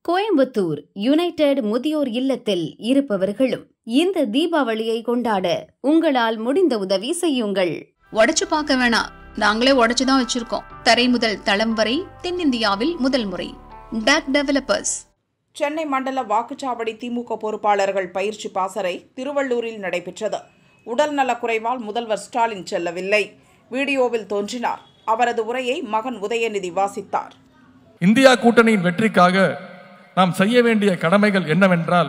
Coimbatore United முதியோர் இல்லத்தில் இருப்பவர்களும் இந்த தீபாவளியை கொண்டாட உங்களால் முடிந்த உதவி செய்யுங்கள் உடைச்சு பார்க்க வேணாம் நாங்களே உடைச்சு தான் வச்சிருக்கோம் தரை முதல் தளம் வரை தென்னிந்தியாவில் முதல் முறை டக் டெவலப்பர்ஸ் சென்னை மண்டல வாக்குச்சாவடி திமுக பொறுப்பாளர்கள் பயிற்சி பாசறை திருவள்ளூரில் நடைபெற்றது உடல்நலக் குறைவால் முதல்வர் ஸ்டாலின் செல்லவில்லை வீடியோவில் தோன்றினார் அவரது உரையை மகன் உதயநிதி வாசித்தார் இந்தியா கூட்டணியின் வெற்றிக்காக நாம் செய்ய வேண்டிய கடமைகள் என்னவென்றால்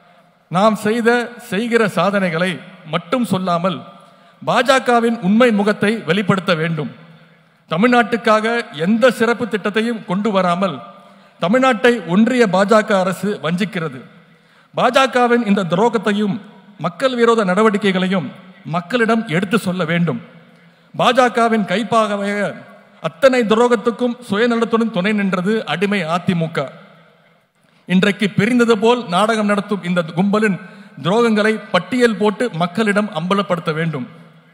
நாம் செய்த செய்கிற சாதனைகளை மட்டும் சொல்லாமல் பாஜகவின் உண்மை முகத்தை வெளிப்படுத்த வேண்டும் தமிழ்நாட்டுக்காக எந்த சிறப்பு திட்டத்தையும் கொண்டு வராமல் தமிழ்நாட்டை ஒன்றிய பாஜக அரசு வஞ்சிக்கிறது பாஜகவின் இந்த துரோகத்தையும் மக்கள் விரோத நடவடிக்கைகளையும் மக்களிடம் எடுத்து சொல்ல வேண்டும் பாஜகவின் கைப்பாகவே அத்தனை துரோகத்துக்கும் சுயநலத்துடன் துணை நின்றது அடிமை அதிமுக இன்றைக்கு பிரிந்தது போல் நாடகம் நடத்தும் இந்த கும்பலின் துரோகங்களை பட்டியல் போட்டு மக்களிடம் அம்பலப்படுத்த வேண்டும்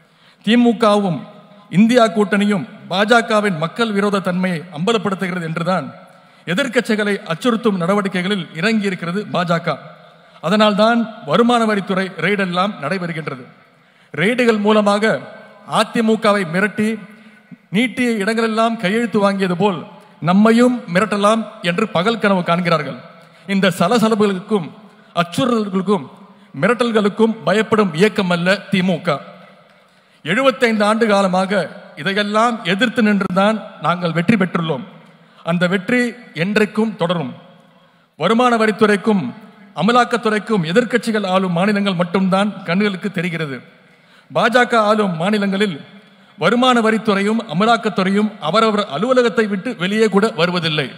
திமுகவும் இந்தியா கூட்டணியும் பாஜகவின் மக்கள் விரோத தன்மையை அம்பலப்படுத்துகிறது என்றுதான் எதிர்க்கட்சிகளை அச்சுறுத்தும் நடவடிக்கைகளில் இறங்கி இருக்கிறது பாஜக அதனால்தான் வருமான வரித்துறை ரெய்டெல்லாம் நடைபெறுகின்றது ரெய்டுகள் மூலமாக அதிமுகவை மிரட்டி நீட்டிய இடங்களெல்லாம் கையெழுத்து வாங்கியது போல் நம்மையும் மிரட்டலாம் என்று பகல் கனவு காண்கிறார்கள் இந்த சலசலப்புகளுக்கும் அச்சுறுத்தல்களுக்கும் மிரட்டல்களுக்கும் பயப்படும் இயக்கம் அல்ல திமுக எழுபத்தைந்து ஆண்டு காலமாக இதையெல்லாம் எதிர்த்து நின்றுதான் நாங்கள் வெற்றி பெற்றுள்ளோம் அந்த வெற்றி என்றைக்கும் தொடரும் வருமான வரித்துறைக்கும் அமலாக்கத்துறைக்கும் எதிர்க்கட்சிகள் ஆளும் மாநிலங்கள் மட்டும்தான் கண்களுக்கு தெரிகிறது பாஜக ஆளும் மாநிலங்களில் வருமான வரித்துறையும் அமலாக்கத்துறையும் அவரவர் அலுவலகத்தை விட்டு வெளியே கூட வருவதில்லை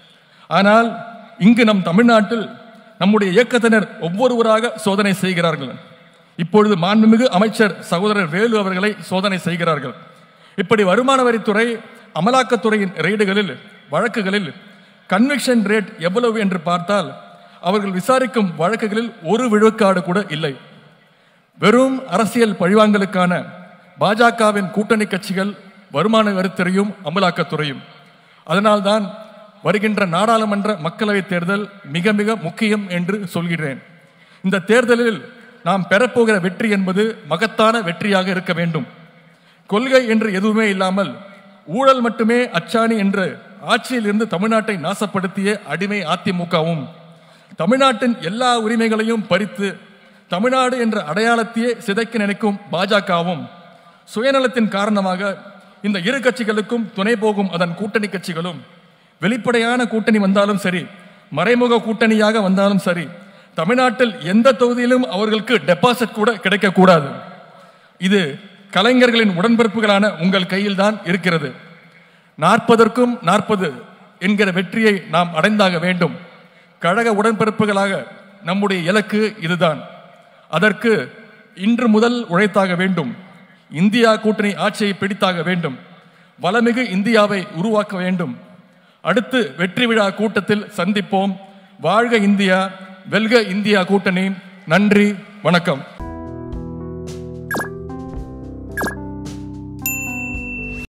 ஆனால் இங்கு நம் தமிழ்நாட்டில் நம்முடைய இயக்கத்தினர் ஒவ்வொருவராக சோதனை செய்கிறார்கள் இப்பொழுது மாண்புமிகு அமைச்சர் சகோதரர் வேலு அவர்களை சோதனை செய்கிறார்கள் இப்படி வருமான வரித்துறை அமலாக்கத்துறையின் ரெய்டுகளில் வழக்குகளில் கன்விக்ஷன் ரேட் எவ்வளவு என்று பார்த்தால் அவர்கள் விசாரிக்கும் வழக்குகளில் ஒரு விழுக்காடு கூட இல்லை வெறும் அரசியல் பழிவாங்கலுக்கான பாஜகவின் கூட்டணி கட்சிகள் வருமான வரித்துறையும் அமலாக்கத்துறையும் அதனால்தான் வருகின்ற நாடாளுமன்ற மக்களவைத் தேர்தல் மிக மிக முக்கியம் என்று சொல்கிறேன் இந்த தேர்தலில் நாம் பெறப்போகிற வெற்றி என்பது மகத்தான வெற்றியாக இருக்க வேண்டும் கொள்கை என்று எதுவுமே இல்லாமல் ஊழல் மட்டுமே அச்சாணி என்று ஆட்சியில் இருந்து தமிழ்நாட்டை நாசப்படுத்திய அடிமை அதிமுகவும் தமிழ்நாட்டின் எல்லா உரிமைகளையும் பறித்து தமிழ்நாடு என்ற அடையாளத்தையே சிதைக்க நினைக்கும் பாஜகவும் சுயநலத்தின் காரணமாக இந்த இரு கட்சிகளுக்கும் துணை போகும் அதன் கூட்டணி கட்சிகளும் வெளிப்படையான கூட்டணி வந்தாலும் சரி மறைமுக கூட்டணியாக வந்தாலும் சரி தமிழ்நாட்டில் எந்த தொகுதியிலும் அவர்களுக்கு டெபாசிட் கூட கிடைக்கக்கூடாது இது கலைஞர்களின் உடன்பிறப்புகளான உங்கள் கையில் தான் இருக்கிறது நாற்பதற்கும் நாற்பது என்கிற வெற்றியை நாம் அடைந்தாக வேண்டும் கழக உடன்பிறப்புகளாக நம்முடைய இலக்கு இதுதான் அதற்கு இன்று முதல் உழைத்தாக வேண்டும் இந்தியா கூட்டணி ஆட்சியை பிடித்தாக வேண்டும் வளமிகு இந்தியாவை உருவாக்க வேண்டும் அடுத்து வெற்றி விழா கூட்டத்தில் சந்திப்போம் வாழ்க இந்தியா வெல்க இந்தியா கூட்டணி நன்றி வணக்கம்